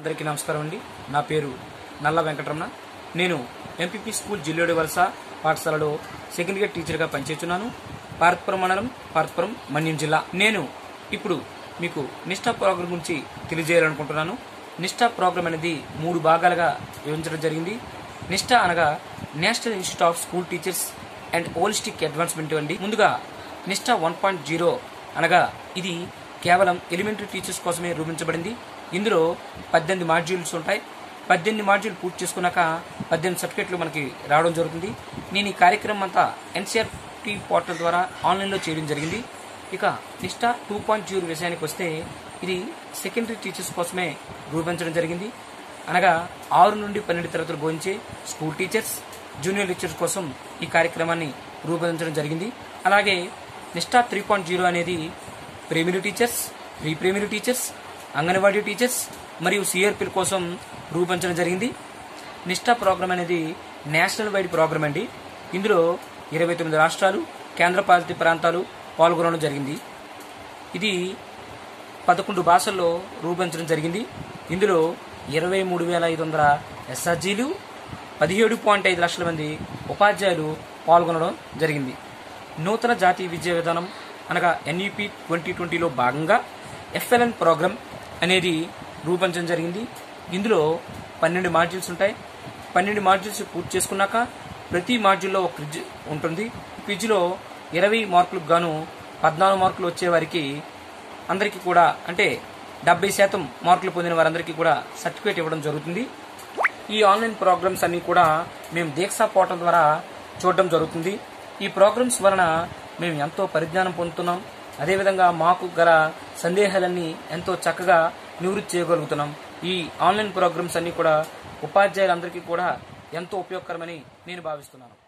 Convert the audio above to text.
అందరికీ నమస్కారం అండి నా పేరు నల్ల వెంకటరమణ నేను ఎంపీపీ స్కూల్ జిల్లోడి వలస పాఠశాలలో సెకండ్ ఇయర్ టీచర్గా పనిచేస్తున్నాను పార్వతపురం మండలం పార్వతపురం మన్యం జిల్లా నేను ఇప్పుడు మీకు నిష్ఠా ప్రోగ్రాం గురించి తెలియజేయాలనుకుంటున్నాను నిష్ఠా ప్రోగ్రాం అనేది మూడు భాగాలుగా విభజించడం జరిగింది నిష్ఠ అనగా National Institute of School Teachers and Holistic Advancement అండి ముందుగా నిష్ఠ వన్ పాయింట్ జీరో అనగా ఇది కేవలం ఎలిమెంటరీ టీచర్స్ కోసమే రూపొందించబడింది ఇందులో పద్దెనిమిది మాడ్యూల్స్ ఉంటాయి పద్దెనిమిది మాడ్యూల్ పూర్తి చేసుకున్నాక పద్దెనిమిది సర్టిఫికెట్లు మనకి రావడం జరుగుతుంది నేను ఈ కార్యక్రమం అంతా ఎన్సీఆర్టీ పోర్టల్ ద్వారా ఆన్లైన్లో చేయడం జరిగింది ఇక నిష్ఠ టూ పాయింట్ జీరో విషయానికి వస్తే ఇది సెకండరీ టీచర్స్ కోసమే రూపొందించడం జరిగింది అనగా ఆరు నుండి పన్నెండు తరగతులు బోధించే స్కూల్ టీచర్స్ జూనియర్ లెక్చర్స్ కోసం ఈ కార్యక్రమాన్ని రూపొందించడం జరిగింది అలాగే నిష్ఠా త్రీ పాయింట్ జీరో అనేది primary teachers pre primary teachers anganwadi teachers మరియు సిఆర్పీల కోసం రూపొందించడం జరిగింది నిష్ఠా ప్రోగ్రామ్ అనేది నేషనల్ వైడ్ ప్రోగ్రామ్ అండి ఇందులో ఇరవై తొమ్మిది రాష్ట్రాలు కేంద్రపాలిత ప్రాంతాలు పాల్గొనడం జరిగింది ఇది పదకొండు భాషల్లో రూపొందించడం జరిగింది ఇందులో ఇరవై మూడు వేల ఐదు వందల ఎస్ఆర్జీలు పదిహేడు పాయింట్ ఐదు లక్షల మంది ఉపాధ్యాయులు పాల్గొనడం జరిగింది నూతన జాతీయ విద్యా విధానం అనగా ఎన్ఈపి ట్వంటీ ట్వంటీలో భాగంగా ఎఫ్ఎల్ఎన్ ప్రోగ్రామ్ అనేది రూపొందించడం జరిగింది ఇందులో పన్నెండు మాడ్యూల్స్ ఉంటాయి పన్నెండు మాడ్యూల్స్ పూర్తి చేసుకున్నాక ప్రతి మాడ్యూల్లో ఒక క్విజ్ ఉంటుంది క్విజ్లో ఇరవై మార్కులకు గాను పద్నాలుగు మార్కులు వచ్చే వారికి అందరికీ కూడా అంటే డెబ్బై శాతం మార్కులు పొందిన వారందరికీ కూడా సర్టిఫికేట్ ఇవ్వడం జరుగుతుంది ఈ ఆన్లైన్ ప్రోగ్రామ్స్ అన్ని కూడా మేము దీక్షా పోర్టల్ ద్వారా చూడడం జరుగుతుంది ఈ ప్రోగ్రామ్స్ వలన మేము ఎంతో పరిజ్ఞానం పొందుతున్నాం అదేవిధంగా మాకు గల సందేహాలన్నీ ఎంతో చక్కగా నివృత్తి చేయగలుగుతున్నాం ఈ ఆన్లైన్ ప్రోగ్రామ్స్ అన్ని కూడా ఉపాధ్యాయులందరికీ కూడా ఎంతో ఉపయోగకరమని నేను భావిస్తున్నాను